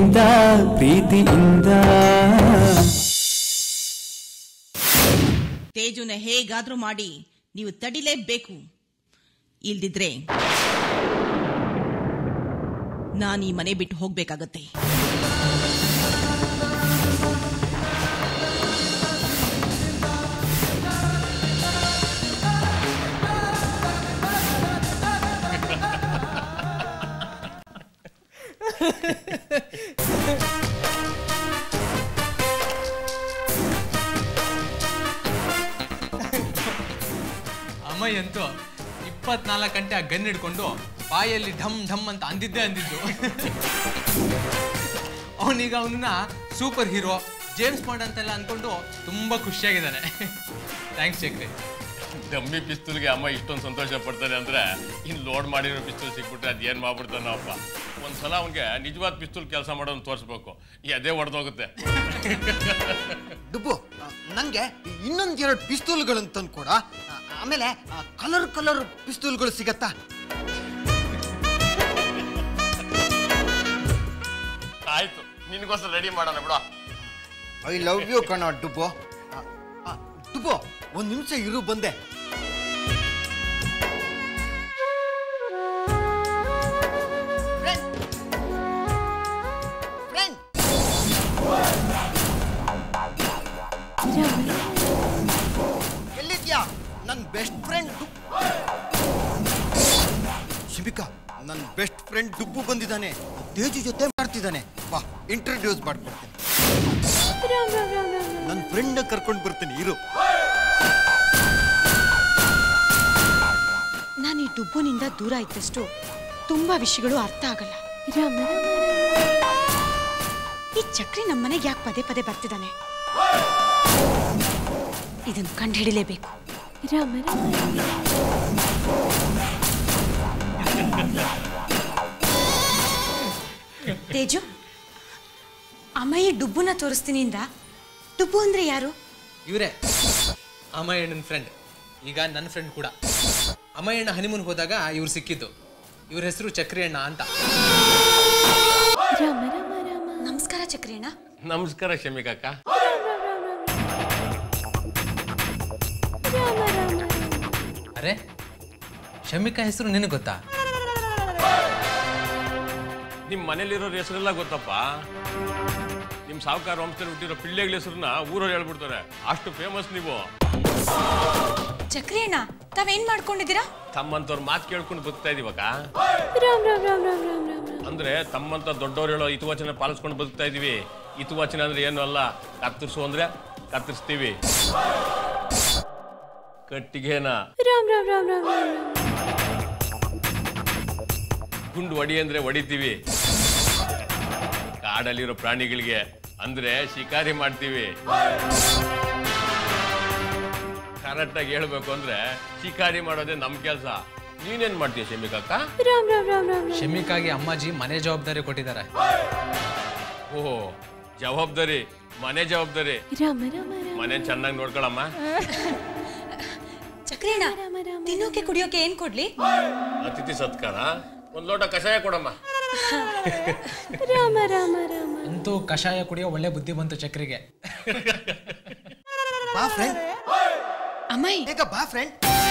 ಪ್ರೀತಿಯಿಂದ ಪ್ರೀತಿಯಿಂದ ತೇಜುನ ಹೇಗಾದ್ರೂ ಮಾಡಿ ನೀವು ತಡಿಲೇಬೇಕು ಇಲ್ದಿದ್ರೆ ನಾನು ಈ ಮನೆ ಬಿಟ್ಟು ಹೋಗ್ಬೇಕಾಗತ್ತೆ ಅಮ್ಮಯ್ಯ ಅಂತೂ ಇಪ್ಪತ್ನಾಲ್ಕು ಗಂಟೆ ಆ ಗನ್ ಹಿಡ್ಕೊಂಡು ಬಾಯಲ್ಲಿ ಢಮ್ ಢಮ್ ಅಂತ ಅಂದಿದ್ದೇ ಅಂದಿದ್ದು ಅವನೀಗ ಅವನನ್ನ ಸೂಪರ್ ಹೀರೋ ಜೇಮ್ಸ್ ಬಾಂಡ್ ಅಂತೆಲ್ಲ ಅನ್ಕೊಂಡು ತುಂಬಾ ಖುಷಿಯಾಗಿದ್ದಾನೆ ಥ್ಯಾಂಕ್ಸ್ ಚಕ್ರಿ ಡಮ್ಮಿ ಪಿಸ್ತೂಲ್ಗೆ ಅಮ್ಮ ಇಷ್ಟೊಂದು ಸಂತೋಷ ಪಡ್ತಾರೆ ಅಂದ್ರೆ ಇನ್ನು ಲೋಡ್ ಮಾಡಿರೋ ಪಿಸ್ತೂಲ್ ಸಿಕ್ಬಿಟ್ರೆ ಅದು ಏನು ಮಾಡ್ಬಿಡ್ತಾನೋ ಅಪ್ಪ ಒಂದ್ಸಲ ಅವನಿಗೆ ನಿಜವಾದ ಪಿಸ್ತೂಲ್ ಕೆಲಸ ಮಾಡೋದನ್ನ ತೋರಿಸ್ಬೇಕು ಈ ಅದೇ ಹೊಡೆದೋಗುತ್ತೆ ಡುಬ್ಬು ನನಗೆ ಇನ್ನೊಂದು ಎರಡು ಪಿಸ್ತೂಲ್ಗಳನ್ನು ತಂದು ಕೊಡ ಆಮೇಲೆ ಕಲರ್ ಕಲರ್ ಪಿಸ್ತೂಲ್ಗಳು ಸಿಗತ್ತಾ ಆಯ್ತು ನಿನಗೋಸ್ಕರ ರೆಡಿ ಮಾಡೋಣ ಬಿಡ ಐ ಲವ್ ಯು ಕಣ ಡುಬ್ಬು ಆ, ಆ, ಡುಬ್ಬು ಒಂದು ನಿಮಿಷ ಇರು ಬಂದೆ Friend. Friend. ಎಲ್ಲಿದ್ಯಾ ನನ್ನ ಬೆಸ್ಟ್ ಫ್ರೆಂಡ್ ಶಿಬಿಕಾ ನನ್ನ ಬೆಸ್ಟ್ ಫ್ರೆಂಡ್ ಡುಬ್ಬು ಬಂದಿದ್ದಾನೆ ತೇಜು ಜೊತೆ ಮಾಡ್ತಿದ್ದಾನೆ ಬಾ ಇಂಟ್ರೊಡ್ಯೂಸ್ ಮಾಡ್ಕೊಡ್ತೀನಿ ನನ್ನ ಫ್ರೆಂಡ್ ಕರ್ಕೊಂಡು ಬರ್ತೀನಿ ಇರು ನಾನು ಈ ಡುಬ್ಬುನಿಂದ ದೂರ ಇದ್ದಷ್ಟು ತುಂಬಾ ವಿಷಯಗಳು ಅರ್ಥ ಆಗಲ್ಲ ಈ ಚಕ್ರಿ ನಮ್ಮನೆಗೆ ಯಾಕೆ ಪದೇ ಪದೇ ಬರ್ತಿದ್ದಾನೆ ಇದನ್ನು ಕಂಡು ಹಿಡಿಲೇಬೇಕು ತೇಜು ಅಮ್ಮ ಈ ಡುಬ್ಬುನ ತೋರಿಸ್ತೀನಿ ಇಂದ ಡುಬ್ಬು ಅಂದ್ರೆ ಯಾರು ಇವರೇ ಅಮ್ಮಯ್ಯಣ್ಣನ ಫ್ರೆಂಡ್ ಈಗ ನನ್ನ ಫ್ರೆಂಡ್ ಕೂಡ ಅಮ್ಮಯ್ಯಣ್ಣ ಹನಿಮೂನ್ ಹೋದಾಗ ಇವ್ರು ಸಿಕ್ಕಿದ್ದು ಇವ್ರ ಹೆಸರು ಚಕ್ರಿ ಅಣ್ಣ ಅಂತ ನಮಸ್ಕಾರ ಚಕ್ರಿ ಅಣ್ಣ ನಮಸ್ಕಾರ ಶಮಿಕಕ್ಕ ಅರೆ ಶಮಿಕಾ ಹೆಸರು ನಿನಗೆ ಗೊತ್ತಾ ನಿಮ್ಮ ಮನೇಲಿರೋರ ಹೆಸರೆಲ್ಲ ಗೊತ್ತಪ್ಪ ನಿಮ್ಮ ಸಾವುಕಾರ ವಂಶದಲ್ಲಿ ಹುಟ್ಟಿರೋ ಪಿಳ್ಳೆಗಳ ಹೆಸರನ್ನ ಊರವ್ರು ಹೇಳ್ಬಿಡ್ತಾರೆ ಅಷ್ಟು ಫೇಮಸ್ ನೀವು ಚಕ್ರಿ ಅಣ್ಣ ತಾವೇನ್ ಮಾಡ್ಕೊಂಡಿದ್ದೀರಾ ತಮ್ಮಂತವ್ರ ಮಾತು ಕೇಳ್ಕೊಂಡು ಬದುಕ್ತಾ ಇದೀವಕ್ಕ ಅಂದ್ರೆ ತಮ್ಮಂತ ದೊಡ್ಡವ್ರು ಹೇಳೋ ಹಿತವಚನ ಪಾಲಿಸ್ಕೊಂಡು ಬದುಕ್ತಾ ಇದೀವಿ ಹಿತವಚನ ಅಂದ್ರೆ ಏನು ಅಲ್ಲ ಕತ್ತರಿಸು ಅಂದ್ರೆ ಕತ್ತರಿಸ್ತೀವಿ ಕಟ್ಟಿಗೆನ ಗುಂಡು ಹೊಡಿ ಅಂದ್ರೆ ಹೊಡಿತೀವಿ ಕಾಡಲ್ಲಿರೋ ಪ್ರಾಣಿಗಳಿಗೆ ಅಂದ್ರೆ ಶಿಕಾರಿ ಮಾಡ್ತೀವಿ ಕರೆಕ್ಟಾಗಿ ಹೇಳ್ಬೇಕು ಅಂದ್ರೆ ಶಿಕಾರಿ ಮಾಡೋದೇ ನಮ್ ಕೆಲಸ ನೀನೇನ್ ಮಾಡ್ತೀಯ ಶಮಿಕಕ್ಕ ಶಮಿಕಾಗಿ ಅಮ್ಮಾಜಿ ಮನೆ ಜವಾಬ್ದಾರಿ ಕೊಟ್ಟಿದ್ದಾರೆ ಓಹೋ ಜವಾಬ್ದಾರಿ ಮನೆ ಜವಾಬ್ದಾರಿ ಮನೆ ಚೆನ್ನಾಗಿ ನೋಡ್ಕೊಳಮ್ಮ ಚಕ್ರಿ ಅಣ್ಣ ತಿನ್ನೋಕೆ ಕುಡಿಯೋಕೆ ಏನ್ ಕೊಡ್ಲಿ ಅತಿಥಿ ಸತ್ಕಾರ ಒಂದ್ ಲೋಟ ಕಷಾಯ ಕೊಡಮ್ಮ ಅಂತೂ ಕಷಾಯ ಕುಡಿಯೋ ಒಳ್ಳೆ ಬುದ್ಧಿ ಬಂತು ಚಕ್ರಿಗೆ ಬಾ ಫ್ರೆಂಡ್ ಅಮ್ಮಾಯಿ ಬೇಗ ಬಾ ಫ್ರೆಂಡ್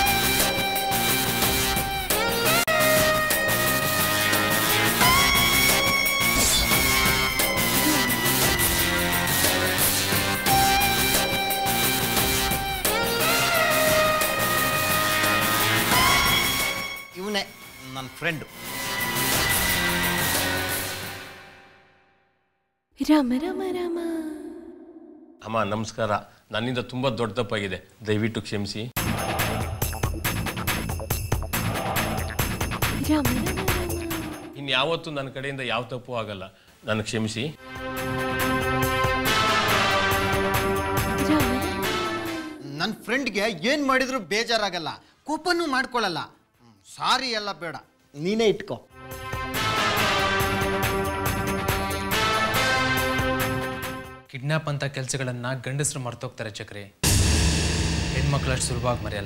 ಇವನೇ ನನ್ನ ಫ್ರೆಂಡು ಅಮ್ಮ ನಮಸ್ಕಾರ ನನ್ನಿಂದ ತುಂಬಾ ದೊಡ್ಡ ತಪ್ಪಾಗಿದೆ ದಯವಿಟ್ಟು ಕ್ಷಮಿಸಿ ಇನ್ಯಾವತ್ತೂ ನನ್ನ ಕಡೆಯಿಂದ ಯಾವ ತಪ್ಪು ಆಗಲ್ಲ ನನಗೆ ಕ್ಷಮಿಸಿ ನನ್ನ ಫ್ರೆಂಡ್ಗೆ ಏನು ಮಾಡಿದ್ರು ಬೇಜಾರಾಗಲ್ಲ ಕೋಪನೂ ಮಾಡ್ಕೊಳ್ಳಲ್ಲ ಸಾರಿ ಎಲ್ಲ ಬೇಡ ನೀನೇ ಇಟ್ಕೋ ಕಿಡ್ನಾಪ್ ಅಂತ ಕೆಲಸಗಳನ್ನ ಗಂಡಸರು ಮರ್ತೋಗ್ತಾರೆ ಚಕ್ರಿ ಹೆಣ್ಮಕ್ಳಷ್ಟು ಸುಲಭವಾಗಿ ಮರೆಯಲ್ಲ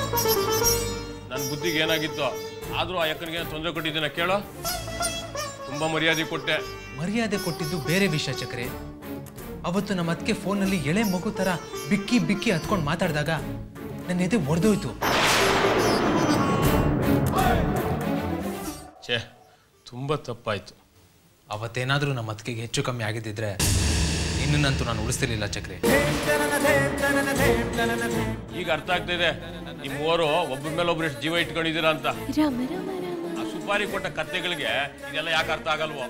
ನನ್ನ ಬುದ್ಧಿಗೆ ಏನಾಗಿತ್ತು ಆದರೂ ಆ ಯಕ್ಕನಿಗೆ ತೊಂದರೆ ಕೊಟ್ಟಿದ್ದೀನ ಕೇಳೋ ತುಂಬಾ ಮರ್ಯಾದೆ ಕೊಟ್ಟೆ ಮರ್ಯಾದೆ ಕೊಟ್ಟಿದ್ದು ಬೇರೆ ವಿಷಯ ಚಕ್ರೆ ಅವತ್ತು ನಮ್ಮ ಅದಕ್ಕೆ ಫೋನಲ್ಲಿ ಎಳೆ ಮಗು ಥರ ಬಿಕ್ಕಿ ಬಿಕ್ಕಿ ಹತ್ಕೊಂಡು ಮಾತಾಡಿದಾಗ ನನ್ನ ಎದೆ ಒಡೆದೋಯ್ತು ಛೇ ತುಂಬ ತಪ್ಪಾಯ್ತು ಅವತ್ತೇನಾದರೂ ನಮ್ಮ ಅತ್ತಿಗೆಗೆ ಹೆಚ್ಚು ಕಮ್ಮಿ ಆಗಿದ್ದಿದ್ರೆ ನಿನ್ನಂತೂ ನಾನು ಉಳಿಸ್ತಿರ್ಲಿಲ್ಲ ಚಕ್ರೆ ಈಗ ಅರ್ಥ ಆಗ್ತಿದೆ ಈ ಮೂವರು ಒಬ್ಬರ ಮೇಲೆ ಒಬ್ರು ಎಷ್ಟು ಜೀವ ಇಟ್ಕೊಂಡಿದ್ದೀರಾ ಅಂತ ಆ ಸುಪಾರಿ ಕೊಟ್ಟ ಕತ್ತೆಗಳಿಗೆ ಇದೆಲ್ಲ ಯಾಕೆ ಅರ್ಥ ಆಗಲ್ವೋ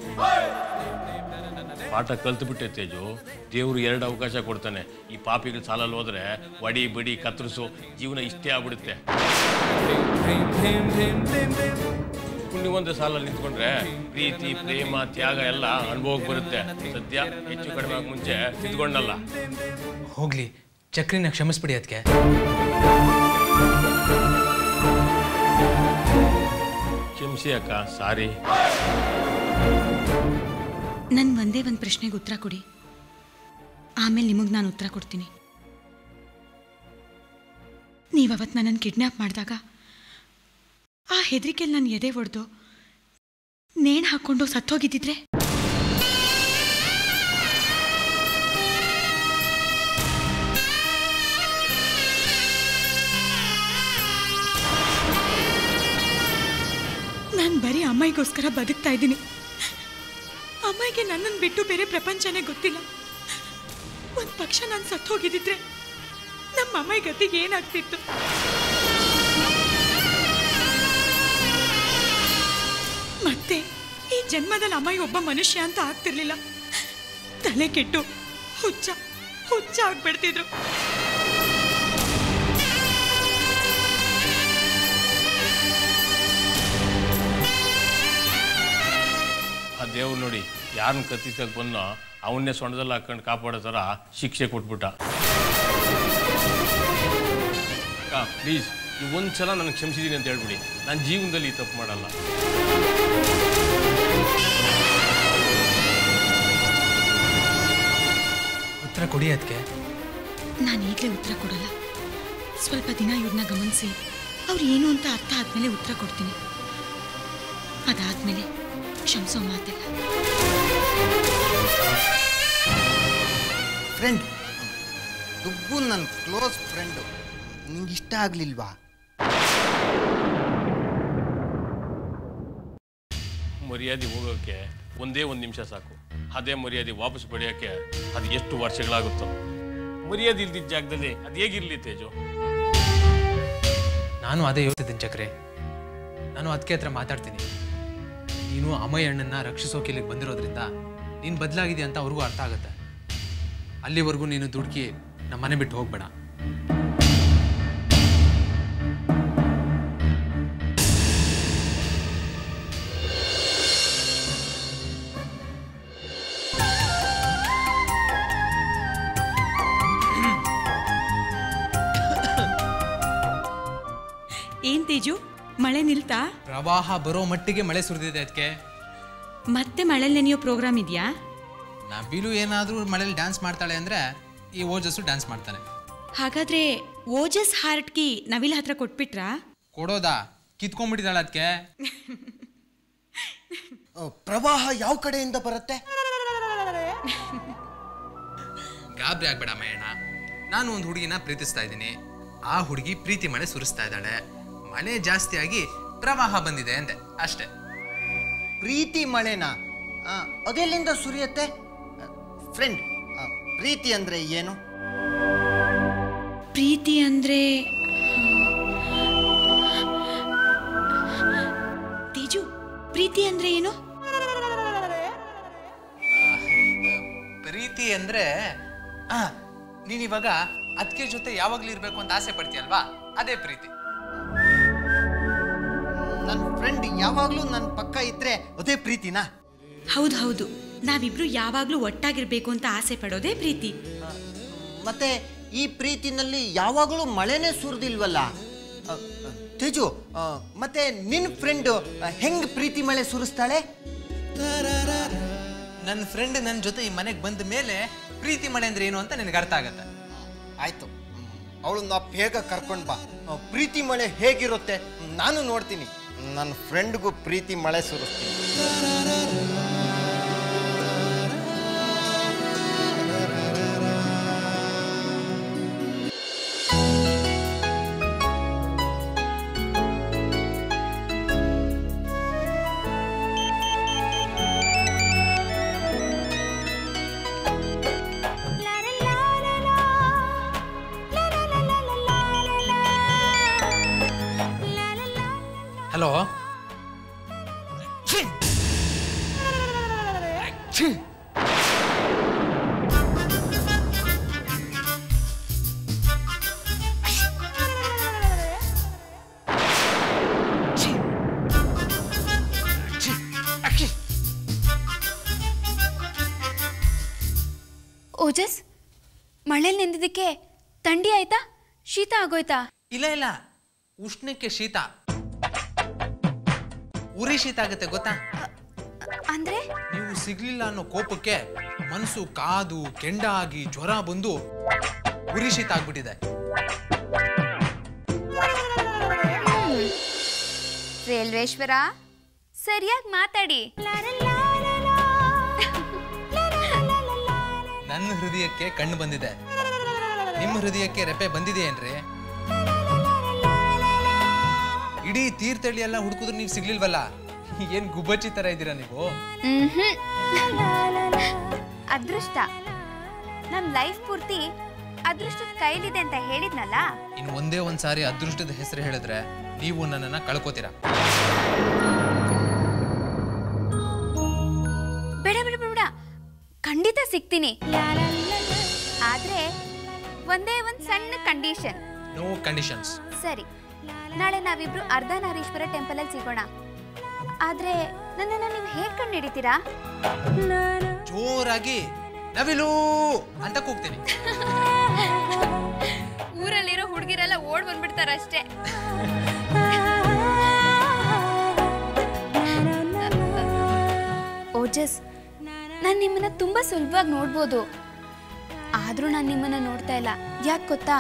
ಪಾಠ ಕಲ್ತು ಬಿಟ್ಟೆ ತೇಜು ದೇವ್ರು ಎರಡು ಅವಕಾಶ ಕೊಡ್ತಾನೆ ಈ ಪಾಪಿಗಳು ಸಾಲಲ್ಲಿ ಹೋದ್ರೆ ವಡಿ ಬಡಿ ಕತ್ತರಿಸು ಜೀವನ ಇಷ್ಟೇ ಆಗ್ಬಿಡುತ್ತೆ ಪುಣ್ಯವಂತ ಸಾಲಲ್ಲಿ ನಿಂತ್ಕೊಂಡ್ರೆ ಪ್ರೀತಿ ಪ್ರೇಮ ತ್ಯಾಗ ಎಲ್ಲ ಅನುಭವಕ್ಕೆ ಬರುತ್ತೆ ಸದ್ಯ ಹೆಚ್ಚು ಕಡಿಮೆ ಆಗ ಮುಂಚೆ ತಿದ್ಕೊಂಡಲ್ಲ ಹೋಗ್ಲಿ ಚಕ್ರಿನ ಕ್ಷಮಿಸ್ಬಿಡಿ ಅದಕ್ಕೆ ಕ್ಷಮಿಸಿ ಅಕ್ಕ ಸಾರಿ ನನ್ನ ಒಂದೇ ಒಂದು ಪ್ರಶ್ನೆಗೆ ಉತ್ತರ ಕೊಡಿ ಆಮೇಲೆ ನಿಮಗೆ ನಾನು ಉತ್ತರ ಕೊಡ್ತೀನಿ ನೀವು ಅವತ್ತು ನನ್ನನ್ನು ಕಿಡ್ನ್ಯಾಪ್ ಮಾಡಿದಾಗ ಆ ಹೆದರಿಕೆಯಲ್ಲಿ ನನ್ನ ಎದೆ ಒಡೆದು ನೇಣು ಹಾಕ್ಕೊಂಡು ಸತ್ತೋಗಿದ್ದಿದ್ರೆ ನಾನು ಬರೀ ಅಮ್ಮಾಯಿಗೋಸ್ಕರ ಬದುಕ್ತಾ ಇದ್ದೀನಿ ಅಮ್ಮಾಯಿಗೆ ನನ್ನನ್ನು ಬಿಟ್ಟು ಬೇರೆ ಪ್ರಪಂಚನೇ ಗೊತ್ತಿಲ್ಲ ಒಂದು ಪಕ್ಷ ನಾನು ಸತ್ತು ಹೋಗಿದ್ದಿದ್ರೆ ನಮ್ಮ ಅಮ್ಮಾಯಿ ಗತಿಗೆ ಏನಾಗ್ತಿತ್ತು ಮತ್ತೆ ಈ ಜನ್ಮದಲ್ಲಿ ಅಮ್ಮಾಯಿ ಒಬ್ಬ ಮನುಷ್ಯ ಅಂತ ಆಗ್ತಿರ್ಲಿಲ್ಲ ತಲೆ ಕೆಟ್ಟು ಹುಚ್ಚ ಹುಚ್ಚ ಆಗ್ಬಿಡ್ತಿದ್ರು ಆ ದೇವ್ರು ನೋಡಿ ಯಾರನ್ನ ಕತ್ತಿಸಕ್ ಬಂದೋ ಅವನ್ನೇ ಸೊಂಡದಲ್ಲಿ ಹಾಕೊಂಡು ಕಾಪಾಡೋ ಥರ ಶಿಕ್ಷೆ ಕೊಟ್ಬಿಟ್ಟ ಅಕ್ಕ ಪ್ಲೀಸ್ ನೀವು ಒಂದ್ಸಲ ನನಗೆ ಕ್ಷಮಿಸಿದ್ದೀನಿ ಅಂತ ಹೇಳ್ಬಿಡಿ ನಾನು ಜೀವನದಲ್ಲಿ ಈ ತಪ್ಪು ಮಾಡಲ್ಲ ಉತ್ತರ ಕೊಡಿ ಅದಕ್ಕೆ ನಾನು ಈಗಲೇ ಉತ್ತರ ಕೊಡಲ್ಲ ಸ್ವಲ್ಪ ದಿನ ಇವ್ರನ್ನ ಗಮನಿಸಿ ಅವ್ರು ಏನು ಅಂತ ಅರ್ಥ ಆದ್ಮೇಲೆ ಉತ್ತರ ಕೊಡ್ತೀನಿ ಅದಾದ್ಮೇಲೆ ಕ್ಷಮಿಸೋ ಮಾತಿಲ್ಲ ಫ್ರೆಂಡ್ ದುಬ್ಬು ನನ್ನ ಕ್ಲೋಸ್ ಫ್ರೆಂಡು ನಿಂಗೆ ಇಷ್ಟ ಆಗಲಿಲ್ವಾ ಮರ್ಯಾದೆ ಹೋಗೋಕ್ಕೆ ಒಂದೇ ಒಂದು ನಿಮಿಷ ಸಾಕು ಅದೇ ಮರ್ಯಾದೆ ವಾಪಸ್ ಪಡೆಯೋಕ್ಕೆ ಅದು ಎಷ್ಟು ವರ್ಷಗಳಾಗುತ್ತೋ ಮರ್ಯಾದೆ ಇಲ್ದಿದ್ದ ಜಾಗದಲ್ಲಿ ಅದು ಹೇಗಿರ್ಲಿ ತೇಜು ನಾನು ಅದೇ ಯೋಚಿಸಿದ್ದೀನಿ ಚಕ್ರೆ ನಾನು ಅದಕ್ಕೆ ಹತ್ರ ಮಾತಾಡ್ತೀನಿ ನೀನು ಅಮ್ಮಯ್ಯ ಅಣ್ಣನ್ನ ರಕ್ಷಿಸೋಕೆ ಇಲ್ಲಿಗೆ ಬಂದಿರೋದ್ರಿಂದ ನೀನು ಬದಲಾಗಿದೆ ಅಂತ ಅವ್ರಿಗೂ ಅರ್ಥ ಆಗುತ್ತೆ ಅಲ್ಲಿವರೆಗೂ ನೀನು ದುಡುಕಿ ನಮ್ಮ ಮನೆ ಬಿಟ್ಟು ಹೋಗ್ಬೇಡ ಏನ್ ತೇಜು ಮಳೆ ನಿಲ್ತಾ ಪ್ರವಾಹ ಬರೋ ಮಟ್ಟಿಗೆ ಮಳೆ ಸುರಿದಿದೆ ಅದಕ್ಕೆ ಮತ್ತೆ ಮಳೆ ನೆನೆಯೋ ಪ್ರೋಗ್ರಾಮ್ ಇದೆಯಾ ನಬಿಲು ಏನಾದರೂ ಮಳೇಲಿ ಡ್ಯಾನ್ಸ್ ಮಾಡ್ತಾಳೆ ಅಂದರೆ ಈ ಓಜಸ್ಸು ಡ್ಯಾನ್ಸ್ ಮಾಡ್ತಾನೆ ಹಾಗಾದ್ರೆ ಓಜಸ್ ಹಾರ್ಟ್ ಕಿ ನವಿಲ್ ಹತ್ರ ಕೊಟ್ಬಿಟ್ರಾ ಕೊಡೋದಾ ಕಿತ್ಕೊಂಡ್ಬಿಟ್ಟಿದ್ದಾಳೆ ಅದಕ್ಕೆ ಆ, ಪ್ರವಾಹ ಯಾವ ಕಡೆಯಿಂದ ಬರುತ್ತೆ ಗಾಬರಿ ಆಗ್ಬೇಡ ಮಯಣ್ಣ ನಾನು ಒಂದು ಹುಡುಗಿನ ಪ್ರೀತಿಸ್ತಾ ಇದ್ದೀನಿ ಆ ಹುಡುಗಿ ಪ್ರೀತಿ ಮಳೆ ಸುರಿಸ್ತಾ ಇದ್ದಾಳೆ ಮಳೆ ಜಾಸ್ತಿ ಆಗಿ ಪ್ರವಾಹ ಬಂದಿದೆ ಅಂದೆ ಅಷ್ಟೇ ಪ್ರೀತಿ ಮಳೆನಾ ಆ, ಅದೆಲ್ಲಿಂದ ಸುರಿಯತ್ತೆ ಫ್ರೆಂಡ್ ಪ್ರೀತಿ ಅಂದರೆ ಏನು ಪ್ರೀತಿ ಅಂದ್ರೆ ತೇಜು ಪ್ರೀತಿ ಅಂದ್ರೆ ಏನು ಪ್ರೀತಿ ಅಂದ್ರೆ ಆ ನೀನ್ ಇವಾಗ ಅದಕ್ಕೆ ಜೊತೆ ಯಾವಾಗ್ಲೂ ಇರ್ಬೇಕು ಅಂತ ಆಸೆ ಪಡ್ತೀಯಲ್ವಾ ಅದೇ ಪ್ರೀತಿ ನನ್ನ ಫ್ರೆಂಡ್ ಯಾವಾಗಲೂ ನನ್ನ ಪಕ್ಕ ಇದ್ರೆ ಅದೇ ಪ್ರೀತಿನಾ ಹೌದು ಹೌದು ನಾವಿಬ್ರು ಯಾವಾಗ್ಲೂ ಒಟ್ಟಾಗಿರ್ಬೇಕು ಅಂತ ಆಸೆ ಪಡೋದೇ ಪ್ರೀತಿ ಮತ್ತೆ ಈ ಪ್ರೀತಿನಲ್ಲಿ ಯಾವಾಗಲೂ ಮಳೆನೇ ಸುರಿದಿಲ್ವಲ್ಲ ಆ, ಆ, ತೇಜು ಆ, ಮತ್ತೆ ನಿನ್ನ ಫ್ರೆಂಡು ಹೆಂಗ್ ಪ್ರೀತಿ ಮಳೆ ಸುರಿಸ್ತಾಳೆ ನನ್ನ ಫ್ರೆಂಡ್ ನನ್ನ ಜೊತೆ ಈ ಮನೆಗೆ ಬಂದ ಮೇಲೆ ಪ್ರೀತಿ ಮಳೆ ಅಂದ್ರೆ ಏನು ಅಂತ ನಿನಗೆ ಅರ್ಥ ಆಗತ್ತೆ ಆಯ್ತು ಅವಳು ನಾ ಬೇಗ ಕರ್ಕೊಂಡು ಬಾ ಆ, ಪ್ರೀತಿ ಮಳೆ ಹೇಗಿರುತ್ತೆ ನಾನು ನೋಡ್ತೀನಿ ನನ್ನ ಫ್ರೆಂಡ್ಗೂ ಪ್ರೀತಿ ಮಳೆ ಸುರಿಸ್ತೀನಿ ಹಲೋ ಓಜಸ್ ಮಳೇಲಿ ನಿಂದಿದ್ದಕ್ಕೆ ಥಂಡಿ ಆಯ್ತಾ ಶೀತ ಆಗೋಯ್ತಾ ಇಲ್ಲ ಇಲ್ಲ ಉಷ್ಣಕ್ಕೆ ಶೀತ ಉರಿ ಶೀತ ಆಗುತ್ತೆ ಗೊತ್ತಾ ಅಂದ್ರೆ ನೀವು ಸಿಗ್ಲಿಲ್ಲ ಅನ್ನೋ ಕೋಪಕ್ಕೆ ಮನಸ್ಸು ಕಾದು ಕೆಂಡ ಆಗಿ ಜ್ವರ ಬಂದು ಉರಿ ಶೀತ ಆಗ್ಬಿಟ್ಟಿದೆ ರೇಲ್ವೇಶ್ವರ ಸರಿಯಾಗಿ ಮಾತಾಡಿ ನನ್ನ ಹೃದಯಕ್ಕೆ ಕಣ್ಣು ಬಂದಿದೆ ನಿಮ್ಮ ಹೃದಯಕ್ಕೆ ರೆಪೆ ಬಂದಿದೆಯೇನ್ರಿ ಇಡೀ ತೀರ್ಥಹಳ್ಳಿ ಎಲ್ಲ ಹುಡುಕಿದ್ರು ನೀವು ಸಿಗ್ಲಿಲ್ವಲ್ಲ ಏನ್ ಗುಬ್ಬಚ್ಚಿ ತರ ಇದ್ದೀರಾ ನೀವು ಮ್ಹ್ಮ್. ಅದೃಷ್ಟ ನಮ್ ಲೈಫ್ ಪೂರ್ತಿ ಅದೃಷ್ಟದ ಕೈಲಿದೆ ಅಂತ ಹೇಳಿದ್ನಲ್ಲ ಇನ್ ಒಂದೇ ಒಂದ್ ಸಾರಿ ಅದೃಷ್ಟದ ಹೆಸರು ಹೇಳಿದ್ರೆ ನೀವು ನನ್ನನ್ನ ಕಳ್ಕೊತೀರಾ ಬೇಡ ಬೇಡ ಬೇಡ ಬೇಡ ಖಂಡಿತ ಸಿಗ್ತೀನಿ ಆದ್ರೆ ಒಂದೇ ಒಂದ್ ಸಣ್ಣ ಕಂಡೀಷನ್ ನೋ ಕಂಡೀಷನ್ಸ್ ಸರಿ ನಾಳೆ ನಾವಿಬ್ರು ಅರ್ಧನಾರೀಶ್ವರ ಟೆಂಪಲ್ ಅಲ್ಲಿ ಸಿಗೋಣ ಆದ್ರೆ ನನ್ನನ್ನ ನೀವು ಹೇಗ್ ಕಂಡು ಹಿಡಿತೀರಾ ಜೋರಾಗಿ ನವಿಲು ಅಂತ ಕೂಗ್ತೀನಿ ಊರಲ್ಲಿರೋ ಹುಡುಗಿರೆಲ್ಲ ಓಡ್ ಬಂದ್ಬಿಡ್ತಾರಷ್ಟೇ ಓಜಸ್ ನಾನು ನಿಮ್ಮನ್ನ ತುಂಬಾ ಸುಲಭವಾಗಿ ನೋಡ್ಬೋದು ಆದ್ರೂ ನಾನು ನಿಮ್ಮನ್ನ ನೋಡ್ತಾ ಇಲ್ಲ ಯಾಕೆ ಗೊತ್ತಾ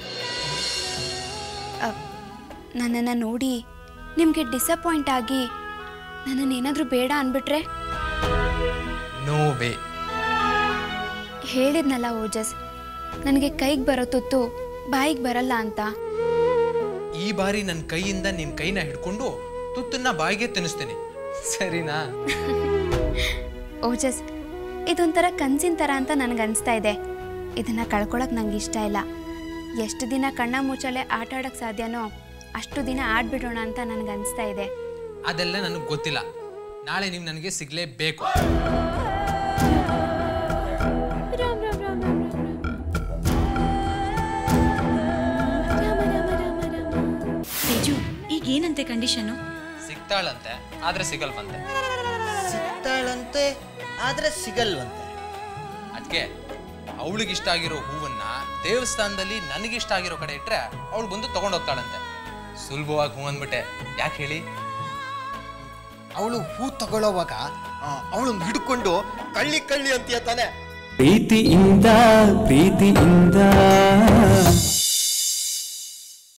ಅಹ್, ನನ್ನನ್ನ ನೋಡಿ ನಿಮ್ಗೆ ಡಿಸಪಾಯಿಂಟ್ ಆಗಿ ನನ್ನನ್ನು ಏನಾದರೂ ಬೇಡ ಅನ್ಬಿಟ್ರೆ ನೋ ವೇ ಹೇಳಿದ್ನಲ್ಲ ಓಜಸ್ ನನಗೆ ಕೈಗೆ ಬರೋ ತುತ್ತು ಬಾಯಿಗೆ ಬರಲ್ಲ ಅಂತ ಈ ಬಾರಿ ನನ್ನ ಕೈಯಿಂದ ನಿನ್ ಕೈನ ಹಿಡ್ಕೊಂಡು ತುತ್ತನ್ನ ಬಾಯಿಗೆ ತಿನ್ನಿಸ್ತೀನಿ ಸರಿನಾ ಓಜಸ್ ಇದೊಂಥರ ಕನ್ಸಿನ ಥರ ಅಂತ ನನಗೆ ಅನಿಸ್ತಾ ಇದೆ ಇದನ್ನು ಕಳ್ಕೊಳಕ್ಕೆ ನಂಗೆ ಇಷ್ಟ ಇಲ್ಲ ಎಷ್ಟು ದಿನ ಕಣ್ಣ ಮುಚ್ಚಲೆ ಆಟ ಆಡೋಕ್ಕೆ ಸಾಧ್ಯನೋ ಅಷ್ಟು ದಿನ ಆಡ್ಬಿಡೋಣ ಅಂತ ನನಗೆ ಅನಿಸ್ತಾ ಇದೆ ಅದೆಲ್ಲ ನನಗೆ ಗೊತ್ತಿಲ್ಲ ನಾಳೆ ನೀವು ನನಗೆ ಸಿಗ್ಲೇಬೇಕು ತೇಜು ಈಗ ಏನಂತೆ ಕಂಡೀಷನು ಸಿಗ್ತಾಳಂತೆ ಆದ್ರೆ ಸಿಗಲ್ವಂತೆ ಸಿಗ್ತಾಳಂತೆ ಆದ್ರೆ ಸಿಗಲ್ವಂತೆ ಅದಕ್ಕೆ ಅವಳಿಗೆ ಇಷ್ಟ ಆಗಿರೋ ಹೂವನ್ನ ದೇವಸ್ಥಾನದಲ್ಲಿ ನನಗಿಷ್ಟ ಆಗಿರೋ ಕಡೆ ಇಟ್ರೆ ಅವಳು ಬಂದು ತಗೊಂಡೋಗ್ತಾಳಂತೆ ಸುಲಭವಾಗಿ ಹೂ ಅಂದ್ಬಿಟ್ಟೆ ಯಾಕೆ ಹೇಳಿ ಅವಳು ಹೂ ತಗೊಳ್ಳೋವಾಗ ಅವಳನ್ನ ಹಿಡ್ಕೊಂಡು ಕಳ್ಳಿ ಕಳ್ಳಿ ಅಂತೀಯ ತಾನೆ ಪ್ರೀತಿಯಿಂದ ಪ್ರೀತಿಯಿಂದ